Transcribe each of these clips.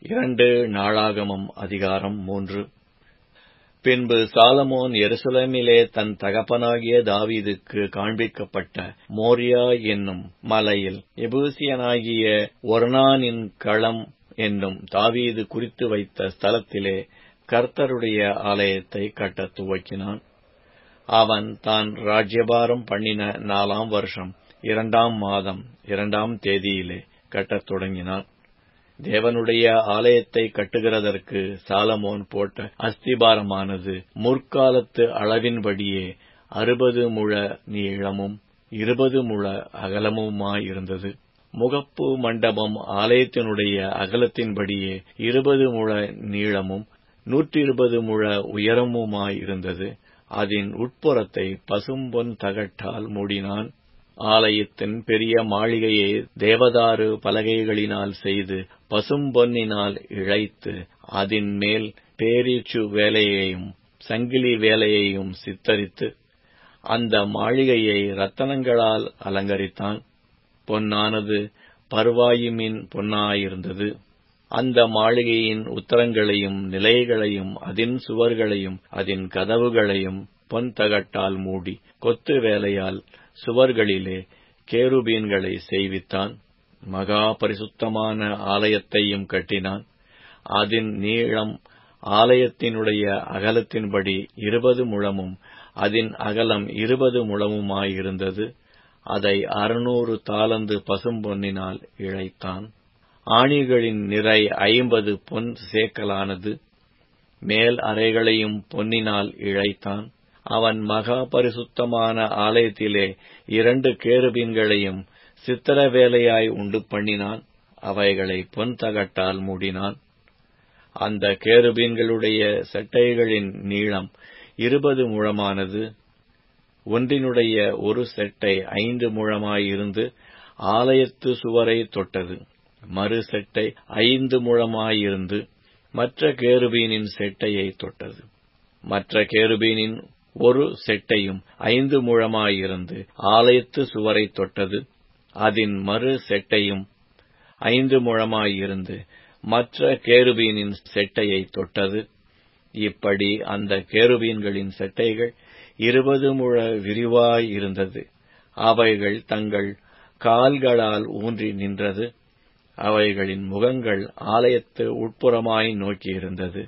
இரண்டு நாளாகமம் அதிகாரம் மூன்று பின்பு சாலமோன் எருசலேமிலே தன் தகப்பனாகிய தாவீதுக்கு காண்பிக்கப்பட்ட மோரியா என்னும் மலையில் எபூசியனாகிய ஒர்னானின் களம் என்னும் தாவீது குறித்து வைத்த ஸ்தலத்திலே கர்த்தருடைய ஆலயத்தை கட்டத் துவக்கினான் அவன் தான் ராஜ்யபாரம் பண்ணின நாலாம் வருஷம் இரண்டாம் மாதம் இரண்டாம் தேதியிலே கட்டத் தொடங்கினான் தேவனுடைய ஆலயத்தை கட்டுகிறதற்கு சாலமோன் போட்ட அஸ்திபாரமானது முற்காலத்து அளவின்படியே அறுபது முழ நீளமும் இருபது முழ அகலமுமாயிருந்தது முகப்பு மண்டபம் ஆலயத்தினுடைய அகலத்தின்படியே இருபது முழ நீளமும் நூற்றி இருபது முழ உயரமுமாயிருந்தது அதன் உட்புறத்தை பசும்பொன் தகட்டால் மூடினான் ஆலயத்தின் பெரிய மாளிகையை தேவதாரு பலகைகளினால் செய்து பசும்பொன்னினால் இழைத்து அதன் மேல் பேரீச்சு வேலையையும் சங்கிலி வேலையையும் சித்தரித்து அந்த மாளிகையை ரத்தனங்களால் அலங்கரித்தான் பொன்னானது பர்வாயுமின் பொன்னாயிருந்தது அந்த மாளிகையின் உத்தரங்களையும் நிலைகளையும் அதன் சுவர்களையும் அதன் கதவுகளையும் பொன் தகட்டால் மூடி கொத்து வேலையால் சுவர்களிலே கேருபீன்களை செய்வித்தான் மகா பரிசுத்தமான ஆலயத்தையும் கட்டினான் அதன் நீளம் ஆலயத்தினுடைய அகலத்தின்படி இருபது முழமும் அதன் அகலம் இருபது முழமுமாயிருந்தது அதை அறுநூறு தாளந்து பசும்பொன்னினால் இழைத்தான் ஆணிகளின் நிறை ஐம்பது பொன் சேக்கலானது மேல் அறைகளையும் பொன்னினால் இழைத்தான் அவன் மகா பரிசுத்தமான ஆலயத்திலே இரண்டு கேருபீன்களையும் சித்திர வேலையாய் உண்டு பண்ணினான் அவைகளை பொன் தகட்டால் மூடினான் அந்த கேருபீன்களுடைய செட்டைகளின் நீளம் இருபது முழமானது ஒன்றினுடைய ஒரு செட்டை ஐந்து முழமாயிருந்து ஆலயத்து சுவரை தொட்டது மறு செட்டை ஐந்து முழமாயிருந்து மற்ற கேருபீனின் செட்டையை தொட்டது மற்ற கேருபீனின் ஒரு செட்டையும் ஐந்து முழமாயிருந்து ஆலயத்து சுவரை தொட்டது அதன் மறு செட்டையும் ஐந்து முழமாயிருந்து மற்ற கேருபீனின் செட்டையை தொட்டது இப்படி அந்த கேருபீன்களின் செட்டைகள் இருபது முழ விரிவாயிருந்தது அவைகள் தங்கள் கால்களால் ஊன்றி நின்றது அவைகளின் முகங்கள் ஆலயத்து உட்புறமாய் நோக்கியிருந்தது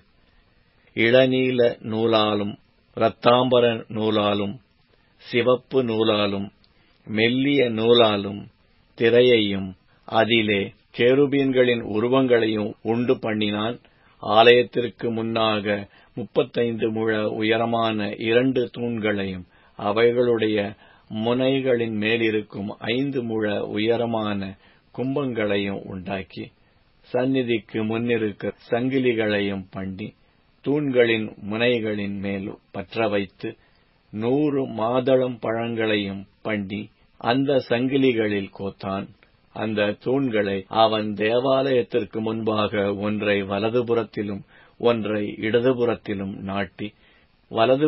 இளநீல நூலாலும் இரத்தாம்பர நூலாலும் சிவப்பு நூலாலும் மெல்லிய நூலாலும் திரையையும் அதிலே கேருபீன்களின் உருவங்களையும் உண்டு பண்ணினான் ஆலயத்திற்கு முன்னாக முப்பத்தைந்து முழ உயரமான இரண்டு தூண்களையும் அவைகளுடைய முனைகளின் மேலிருக்கும் ஐந்து முழ உயரமான கும்பங்களையும் உண்டாக்கி சந்நிதிக்கு முன்னிருக்க சங்கிலிகளையும் பண்ணி தூண்களின் முனைகளின் மேல் பற்ற வைத்து நூறு மாதளம் பழங்களையும் பண்ணி அந்த சங்கிலிகளில் கோத்தான் அந்த தூண்களை அவன் தேவாலயத்திற்கு முன்பாக ஒன்றை வலதுபுறத்திலும் ஒன்றை இடதுபுறத்திலும் நாட்டி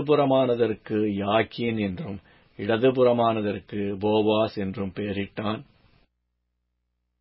வலதுபுறமானதற்கு யாக்கீன் என்றும் இடதுபுறமானதற்கு போவாஸ் என்றும் பெயரிட்டான்